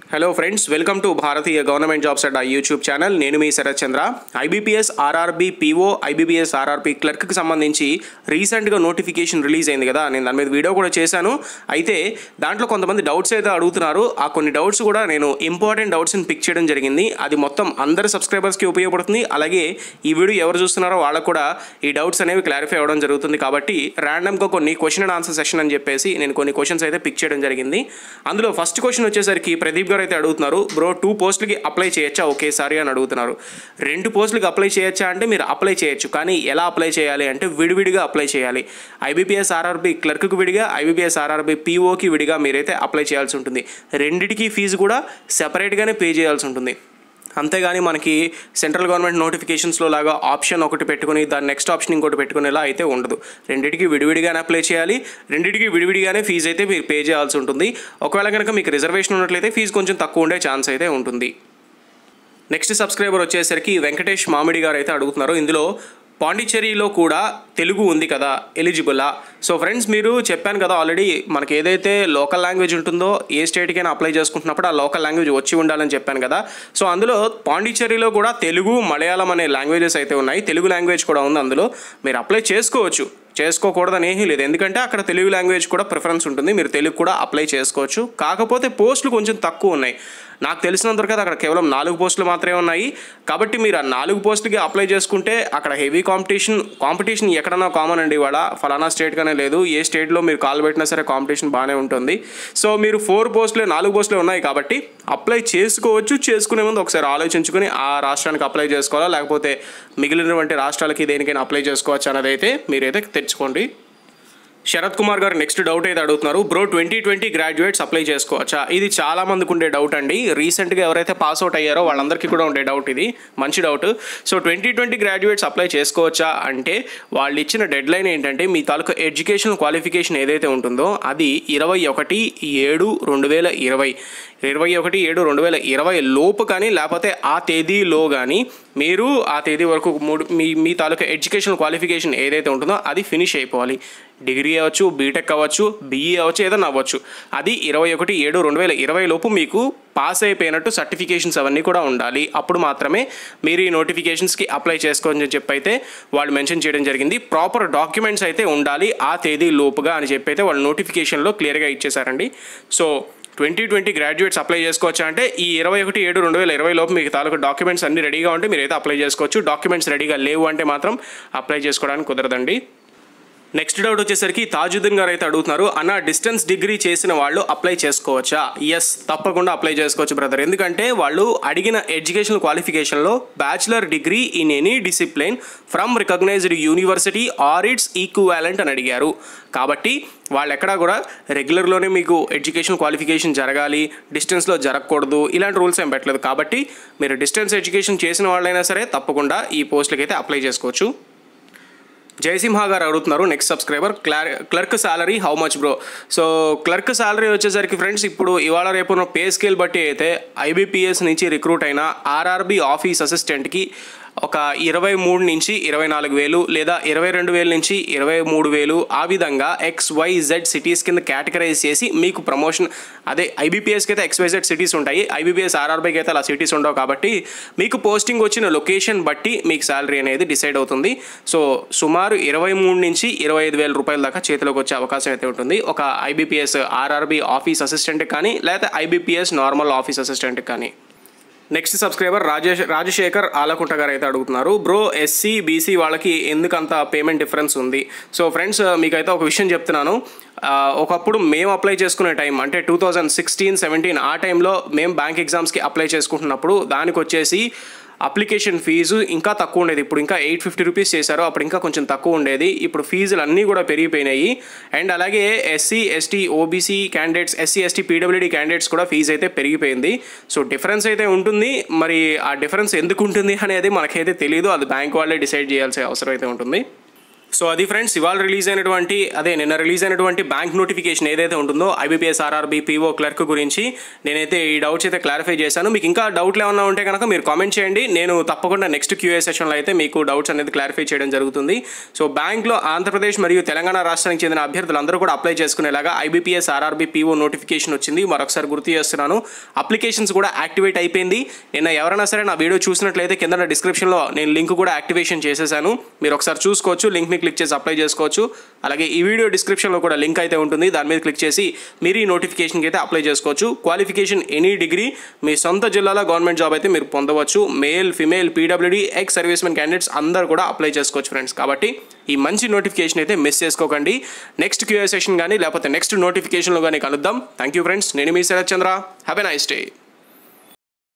hello friends welcome to Bharatiya government jobs Adda YouTube channel నేను మీ Sharath Chandra IBPS RRB PO IBPS RRB క్లర్క్కి సంబంధించి రీసెంట్గా నోటిఫికేషన్ రిలీజ్ అయింది కదా నేను దాని మీద వీడియో కూడా చేశాను అయితే దాంట్లో కొంతమంది డౌట్స్ అయితే అడుగుతున్నారు ఆ కొన్ని డౌట్స్ కూడా నేను ఇంపార్టెంట్ డౌట్స్ని పిక్ చేయడం జరిగింది అది మొత్తం అందరి సబ్స్క్రైబర్స్కి ఉపయోగపడుతుంది అలాగే ఈ వీడియో ఎవరు చూస్తున్నారో వాళ్ళకు కూడా ఈ డౌట్స్ అనేవి క్లారిఫై అవ్వడం జరుగుతుంది కాబట్టి ర్యాండమ్గా కొన్ని క్వశ్చన్ అండ్ ఆన్సర్ సెషన్ అని చెప్పేసి నేను కొన్ని క్వశ్చన్స్ అయితే పిక్ చేయడం జరిగింది అందులో ఫస్ట్ క్వశ్చన్ వచ్చేసరికి ప్రదీప్ గారు అయితే అడుగుతున్నారు బ్రో టూ పోస్టులకి అప్లై చేయొచ్చా ఒకేసారి అని అడుగుతున్నారు రెండు పోస్టులకి అప్లై చేయొచ్చా అంటే మీరు అప్లై చేయొచ్చు కానీ ఎలా అప్లై చేయాలి అంటే విడివిడిగా అప్లై చేయాలి ఐబీపీఎస్ ఆర్ఆర్బీ క్లర్క్కి విడిగా ఐబీపీఎస్ ఆర్ఆర్బీ పీఓకి విడిగా మీరైతే అప్లై చేయాల్సి ఉంటుంది రెండిటికి ఫీజు కూడా సెపరేట్గానే పే చేయాల్సి ఉంటుంది అంతేగాని మనకి సెంట్రల్ గవర్నమెంట్ నోటిఫికేషన్స్లో లాగా ఆప్షన్ ఒకటి పెట్టుకుని దాని నెక్స్ట్ ఆప్షన్ ఇంకోటి పెట్టుకునేలా అయితే ఉండదు రెండింటికి విడివిడిగానే అప్లై చేయాలి రెండింటికి విడివిడిగానే ఫీజు అయితే మీరు పే చేయాల్సి ఉంటుంది ఒకవేళ కనుక మీకు రిజర్వేషన్ ఉన్నట్లయితే ఫీజు కొంచెం తక్కువ ఉండే ఛాన్స్ అయితే ఉంటుంది నెక్స్ట్ సబ్స్క్రైబర్ వచ్చేసరికి వెంకటేష్ మామిడి గారు అయితే అడుగుతున్నారు ఇందులో పాండిచ్చేరిలో కూడా తెలుగు ఉంది కదా ఎలిజిబులా సో ఫ్రెండ్స్ మీరు చెప్పాను కదా ఆల్రెడీ మనకి ఏదైతే లోకల్ లాంగ్వేజ్ ఉంటుందో ఏ స్టేట్కైనా అప్లై చేసుకుంటున్నప్పుడు ఆ లోకల్ లాంగ్వేజ్ వచ్చి ఉండాలని చెప్పాను కదా సో అందులో పాండిచ్చేరిలో కూడా తెలుగు మలయాళం అనే లాంగ్వేజెస్ అయితే ఉన్నాయి తెలుగు లాంగ్వేజ్ కూడా ఉంది అందులో మీరు అప్లై చేసుకోవచ్చు చేసుకోకూడదని ఏమీ లేదు ఎందుకంటే అక్కడ తెలుగు లాంగ్వేజ్ కూడా ప్రిఫరెన్స్ ఉంటుంది మీరు తెలుగు కూడా అప్లై చేసుకోవచ్చు కాకపోతే పోస్టులు కొంచెం తక్కువ ఉన్నాయి నాకు తెలిసినంత వరకు అక్కడ కేవలం నాలుగు పోస్టులు మాత్రమే ఉన్నాయి కాబట్టి మీరు ఆ నాలుగు పోస్టులకి అప్లై చేసుకుంటే అక్కడ హెవీ కాంపిటీషన్ కాంపిటీషన్ ఎక్కడన్నా కామన్ అండి ఇవాళ ఫలానా స్టేట్గానే లేదు ఏ స్టేట్లో మీరు కాల్ పెట్టినా సరే కాంపిటీషన్ బాగానే ఉంటుంది సో మీరు ఫోర్ పోస్టులే నాలుగు పోస్టులే ఉన్నాయి కాబట్టి అప్లై చేసుకోవచ్చు చేసుకునే ముందు ఒకసారి ఆలోచించుకుని ఆ రాష్ట్రానికి అప్లై చేసుకోవాలా లేకపోతే మిగిలినటువంటి రాష్ట్రాలకి దేనికైనా అప్లై చేసుకోవచ్చు అన్నది అయితే మీరైతే తెచ్చుకోండి శరత్ కుమార్ గారు నెక్స్ట్ డౌట్ అయితే అడుగుతున్నారు bro twenty twenty graduates apply చేసుకోవచ్చా ఇది చాలా మందికి ఉండే డౌట్ అండి రీసెంట్గా ఎవరైతే పాస్ అవుట్ అయ్యారో వాళ్ళందరికీ కూడా ఉండే డౌట్ ఇది మంచి doubt so twenty twenty graduates apply చేసుకోవచ్చా అంటే వాళ్ళు ఇచ్చిన డెడ్ లైన్ ఏంటంటే మీ తాలూకు ఎడ్యుకేషన్ క్వాలిఫికేషన్ ఏదైతే ఉంటుందో అది ఇరవై ఒకటి ఏడు రెండు వేల ఇరవై ఇరవై ఒకటి ఏడు రెండు వేల ఇరవై లోపు కానీ లేకపోతే ఆ తేదీలో కానీ మీరు ఆ తేదీ వరకు మూడు మీ మీ తాలూకా ఎడ్యుకేషన్ క్వాలిఫికేషన్ ఏదైతే ఉంటుందో అది ఫినిష్ అయిపోవాలి డిగ్రీ అవ్వచ్చు బీటెక్ అవ్వచ్చు బీఈ అవ్వచ్చు ఏదైనా అవ్వచ్చు అది ఇరవై ఒకటి ఏడు రెండు వేల ఇరవై లోపు మీకు పాస్ అయిపోయినట్టు సర్టిఫికేషన్స్ అవన్నీ కూడా ఉండాలి అప్పుడు మాత్రమే మీరు ఈ నోటిఫికేషన్స్కి అప్లై చేసుకోని చెప్పి అయితే వాళ్ళు మెన్షన్ చేయడం జరిగింది ప్రాపర్ డాక్యుమెంట్స్ అయితే ఉండాలి ఆ తేదీ లోపుగా అని చెప్పి అయితే వాళ్ళు నోటిఫికేషన్లో క్లియర్గా ఇచ్చేశారండి so twenty twenty graduates apply చేసుకోవచ్చా అంటే ఈ ఇరవై ఒకటి ఏడు రెండు వేల ఇరవై లోపు మీకు తాలూకు డాక్యుమెంట్స్ అన్ని రెడీగా ఉంటే మీరైతే అప్లై చేసుకోవచ్చు డాక్యుమెంట్స్ రెడీగా లేవు అంటే మాత్రం అప్లై చేసుకోవడానికి కుదరదండి నెక్స్ట్ డౌట్ వచ్చేసరికి తాజుద్దీన్ గారు అయితే అడుగుతున్నారు అన్న డిస్టెన్స్ డిగ్రీ చేసిన వాళ్ళు అప్లై చేసుకోవచ్చా ఎస్ తప్పకుండా అప్లై చేసుకోవచ్చు బ్రదర్ ఎందుకంటే వాళ్ళు అడిగిన ఎడ్యుకేషన్ క్వాలిఫికేషన్లో bachelor degree in any discipline from recognised university or its equivalent అని అడిగారు కాబట్టి వాళ్ళు ఎక్కడా కూడా రెగ్యులర్లోనే మీకు ఎడ్యుకేషన్ క్వాలిఫికేషన్ జరగాలి డిస్టెన్స్లో జరగకూడదు ఇలాంటి రూల్స్ ఏం పెట్టలేదు కాబట్టి మీరు డిస్టెన్స్ ఎడ్యుకేషన్ చేసిన వాళ్ళైనా సరే తప్పకుండా ఈ పోస్టులకి అయితే అప్లై చేసుకోవచ్చు జయసింహ గారు అడుగుతున్నారు నెక్స్ట్ సబ్స్క్రైబర్ క్లార్ clerk salary how much bro so clerk salary వచ్చేసరికి ఫ్రెండ్స్ ఇప్పుడు ఇవాళ రేపు ఉన్న పే స్కేల్ బట్టి అయితే ఐబీపీఎస్ నుంచి రిక్రూట్ అయిన ఆర్ఆర్బీ ఆఫీస్ అసిస్టెంట్కి ఒక ఇరవై మూడు నుంచి ఇరవై నాలుగు వేలు లేదా ఇరవై రెండు వేల నుంచి ఇరవై మూడు వేలు ఆ విధంగా ఎక్స్ వై జెడ్ సిటీస్ కింద కేటగరైజ్ చేసి మీకు ప్రమోషన్ అదే ఐబీపీఎస్కి అయితే ఎక్స్ వై జెడ్ సిటీస్ ఉంటాయి ఐబీపీఎస్ ఆర్ఆర్బీకి అయితే అలా సిటీస్ ఉండవు కాబట్టి మీకు పోస్టింగ్ వచ్చిన లొకేషన్ బట్టి మీకు శాలరీ అనేది డిసైడ్ అవుతుంది సో సుమారు ఇరవై మూడు నుంచి ఇరవై ఐదు వేల రూపాయల దాకా చేతిలోకి వచ్చే అవకాశం అయితే ఉంటుంది ఒక ఐబీపీఎస్ ఆర్ఆర్బీ ఆఫీస్ అసిస్టెంట్కి కానీ లేకపోతే ఐబీపీఎస్ నార్మల్ ఆఫీస్ అసిస్టెంట్కి కానీ నెక్స్ట్ సబ్స్క్రైబర్ రాజేష్ రాజశేఖర్ ఆలకుంట గారు అయితే అడుగుతున్నారు బ్రో ఎస్సీ బీసీ వాళ్ళకి ఎందుకంత పేమెంట్ డిఫరెన్స్ ఉంది సో ఫ్రెండ్స్ మీకైతే ఒక విషయం చెప్తున్నాను ఆ, ఒకప్పుడు మేము అప్లై చేసుకునే టైం అంటే టూ థౌజండ్ సిక్స్టీన్ సెవెంటీన్ ఆ టైంలో మేము బ్యాంక్ ఎగ్జామ్స్కి అప్లై చేసుకుంటున్నప్పుడు దానికి వచ్చేసి అప్లికేషన్ ఫీజు ఇంకా తక్కువ ఉండేది ఇప్పుడు ఇంకా ఎయిట్ ఫిఫ్టీ రూపీస్ చేశారు అప్పుడు ఇంకా కొంచెం తక్కువ ఉండేది ఇప్పుడు ఫీజులు అన్నీ కూడా పెరిగిపోయినాయి అండ్ అలాగే SC ST OBC candidates SC ST PWD candidates కూడా ఫీజు అయితే పెరిగిపోయింది సో డిఫరెన్స్ అయితే ఉంటుంది మరి ఆ డిఫరెన్స్ ఎందుకు ఉంటుంది అనేది మనకైతే తెలియదు అది బ్యాంక్ వాళ్ళే డిసైడ్ చేయాల్సిన అవసరం అయితే ఉంటుంది సో అది ఫ్రెండ్స్ ఇవాళ రిలీజ్ అయినటువంటి అదే నిన్న రిలీజ్ అయినటువంటి బ్యాంక్ నోటిఫికేషన్ ఏదైతే ఉంటుందో ఐబీపీఎస్ ఆర్ఆర్బీ పీఓ క్లర్క్ గురించి నేనైతే ఈ డౌట్స్ అయితే క్లారిఫై చేశాను మీకు ఇంకా డౌట్లు ఏమన్నా ఉంటే కనుక మీరు కామెంట్ చేయండి నేను తప్పకుండా నెక్స్ట్ క్యూఏ సెషన్లో అయితే మీకు డౌట్స్ అనేది క్లారిఫై చేయడం జరుగుతుంది సో బ్యాంక్లో ఆంధ్రప్రదేశ్ మరియు తెలంగాణ రాష్ట్రానికి చెందిన అభ్యర్థులందరూ కూడా అప్లై చేసుకునేలాగా ఐబీపీఎస్ ఆర్ఆర్బీ పీఓ నోటిఫికేషన్ వచ్చింది మరొకసారి గుర్తు చేస్తున్నాను అప్లికేషన్స్ కూడా యాక్టివేట్ అయిపోయింది నిన్న ఎవరైనా సరే నా వీడియో చూసినట్లయితే కింద డిస్క్రిప్షన్లో నేను లింక్ కూడా యాక్టివేషన్ చేసేసాను మీరు ఒకసారి చూసుకోవచ్చు లింక్ని క్లిక్ చేసి అప్లై చేసుకోవచ్చు అలాగే ఈ వీడియో డిస్క్రిప్షన్లో కూడా లింక్ అయితే ఉంటుంది దాని మీద క్లిక్ చేసి మీరు ఈ నోటిఫికేషన్కి అయితే అప్లై చేసుకోవచ్చు క్వాలిఫికేషన్ ఎనీ డిగ్రీ మీ సొంత జిల్లాలో గవర్నమెంట్ జాబ్ అయితే మీరు పొందవచ్చు male female PWD ex servicemen candidates అందరూ కూడా అప్లై చేసుకోవచ్చు ఫ్రెండ్స్ కాబట్టి ఈ మంచి నోటిఫికేషన్ అయితే మిస్ చేసుకోకండి నెక్స్ట్ క్యూఏ సెషన్ కానీ లేకపోతే నెక్స్ట్ నోటిఫికేషన్లో కానీ కలుద్దాం థ్యాంక్ యూ ఫ్రెండ్స్ నేను మీ Sharath Chandra have a nice day